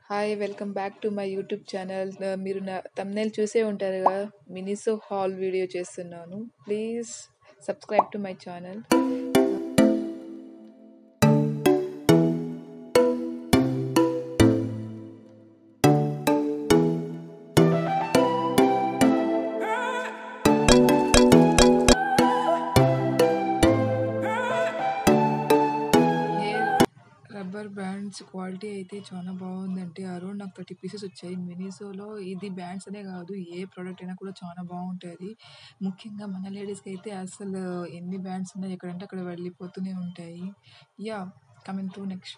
hi welcome back to my YouTube channel మీరు నా thumbnail చూసే ఉంటారు కదా మినిసో హాల్ వీడియో చేస్తున్నాను please subscribe to my channel rubber bands quality అయితే చాలా బాగుందంటే అరౌండ్ నాకు థర్టీ పీసెస్ వచ్చాయి మినిసోలో ఇది బ్యాండ్స్ అనే కాదు ఏ ప్రోడక్ట్ అయినా కూడా చాలా బాగుంటుంది ముఖ్యంగా మన లేడీస్కి అయితే అసలు ఎన్ని బ్యాండ్స్ ఉన్నాయి ఎక్కడంటే అక్కడ వెళ్ళిపోతూనే ఉంటాయి yeah coming to next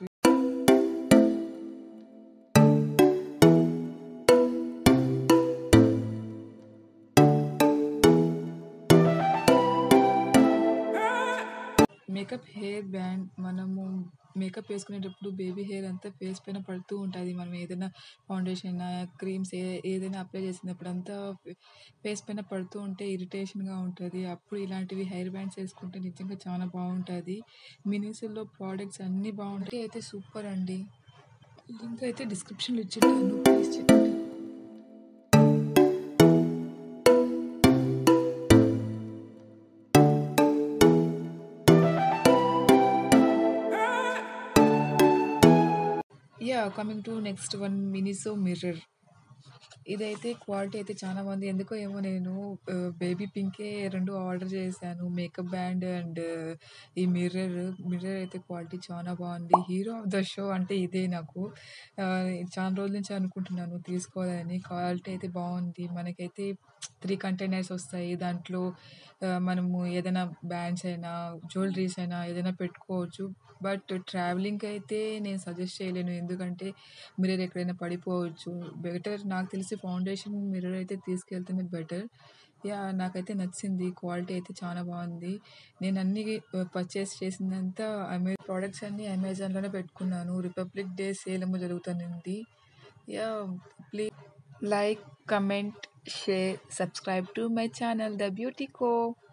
makeup hair band మనము మేకప్ వేసుకునేటప్పుడు బేబీ హెయిర్ అంతా ఫేస్ పైన పడుతూ ఉంటుంది మనం ఏదైనా ఫౌండేషన్ క్రీమ్స్ ఏ ఏదైనా అప్లై చేసినప్పుడు అంతా ఫేస్ పైన పడుతూ ఉంటే ఇరిటేషన్గా ఉంటుంది అప్పుడు ఇలాంటివి హెయిర్ బ్యాండ్స్ వేసుకుంటే నిజంగా చాలా బాగుంటుంది మినిసోలో ప్రోడక్ట్స్ అన్నీ బాగుంటాయి అయితే సూపర్ అండి లింక్ అయితే డిస్క్రిప్షన్లో ఇచ్చింటాను please check yeah coming to next one Miniso mirror ఇదైతే క్వాలిటీ అయితే చాలా బాగుంది ఎందుకో ఏమో నేను బేబీ పింకే రెండు ఆర్డర్ చేశాను మేకప్ బ్యాండ్ అండ్ ఈ మిర్రర్ మిర్రర్ అయితే క్వాలిటీ చాలా బాగుంది హీరో ఆఫ్ ద షో అంటే ఇదే నాకు చాలా రోజుల నుంచి అనుకుంటున్నాను తీసుకోవాలని క్వాలిటీ అయితే బాగుంది మనకైతే త్రీ కంటైనర్స్ వస్తాయి దాంట్లో మనము ఏదైనా బ్యాండ్స్ అయినా జ్యువెలరీస్ అయినా ఏదైనా పెట్టుకోవచ్చు బట్ ట్రావెలింగ్కి అయితే నేను సజెస్ట్ చేయలేను ఎందుకంటే మిర్రర్ ఎక్కడైనా పడిపోవచ్చు బెటర్ నాకు తెలిసి ఫౌండేషన్ మిర్రర్ అయితే తీసుకెళ్తేనే బెటర్ యా నాకైతే నచ్చింది క్వాలిటీ అయితే చాలా బాగుంది నేను అన్ని పర్చేస్ చేసిందంతా అమె ప్రోడక్ట్స్ అన్నీ అమెజాన్లోనే పెట్టుకున్నాను రిపబ్లిక్ డే సేల్ ఏమో జరుగుతుంది yeah please like comment share subscribe to my channel the beauty co